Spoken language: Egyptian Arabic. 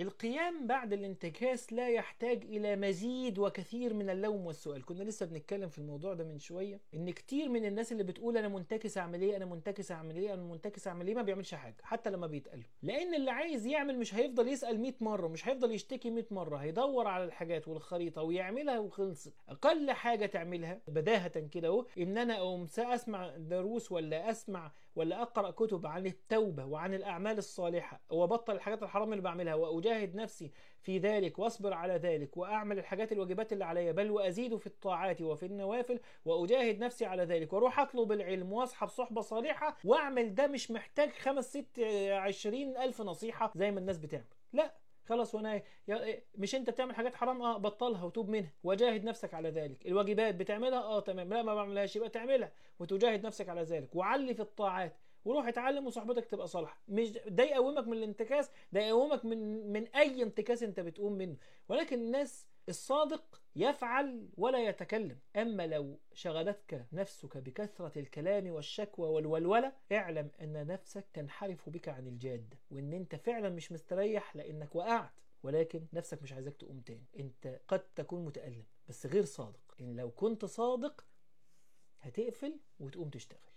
القيام بعد الانتكاس لا يحتاج الى مزيد وكثير من اللوم والسؤال كنا لسه بنتكلم في الموضوع ده من شويه ان كتير من الناس اللي بتقول انا منتكس اعمل ايه انا منتكس اعمل ايه انا منتكس اعمل ايه ما بيعملش حاجه حتى لما بيتقال لان اللي عايز يعمل مش هيفضل يسال 100 مره مش هيفضل يشتكي 100 مره هيدور على الحاجات والخريطه ويعملها وخلصت اقل حاجه تعملها بداهه كده اهو ان انا اقوم اسمع دروس ولا اسمع ولا اقرا كتب عن التوبه وعن الاعمال الصالحه وابطل الحاجات الحرام اللي بعملها واجاهد نفسي في ذلك واصبر على ذلك واعمل الحاجات الواجبات اللي عليا بل وازيد في الطاعات وفي النوافل واجاهد نفسي على ذلك واروح اطلب العلم واصحب صحبه صالحه واعمل ده مش محتاج خمس ست عشرين الف نصيحه زي ما الناس بتعمل لا خلاص وانا مش انت بتعمل حاجات حرام اه بطلها وتوب منها وجاهد نفسك على ذلك الواجبات بتعملها اه تمام لا ما بعملهاش يبقى تعملها وتجاهد نفسك على ذلك وعلي في الطاعات وروح اتعلم وصحبتك تبقى صالحه مش ده يقومك من الانتكاس ده يقومك من من اي انتكاس انت بتقوم منه ولكن الناس الصادق يفعل ولا يتكلم أما لو شغلتك نفسك بكثرة الكلام والشكوى والولولة اعلم أن نفسك تنحرف بك عن الجادة وأن أنت فعلا مش مستريح لأنك وقعت ولكن نفسك مش عايزك تقوم تاني أنت قد تكون متألم بس غير صادق إن لو كنت صادق هتقفل وتقوم تشتغل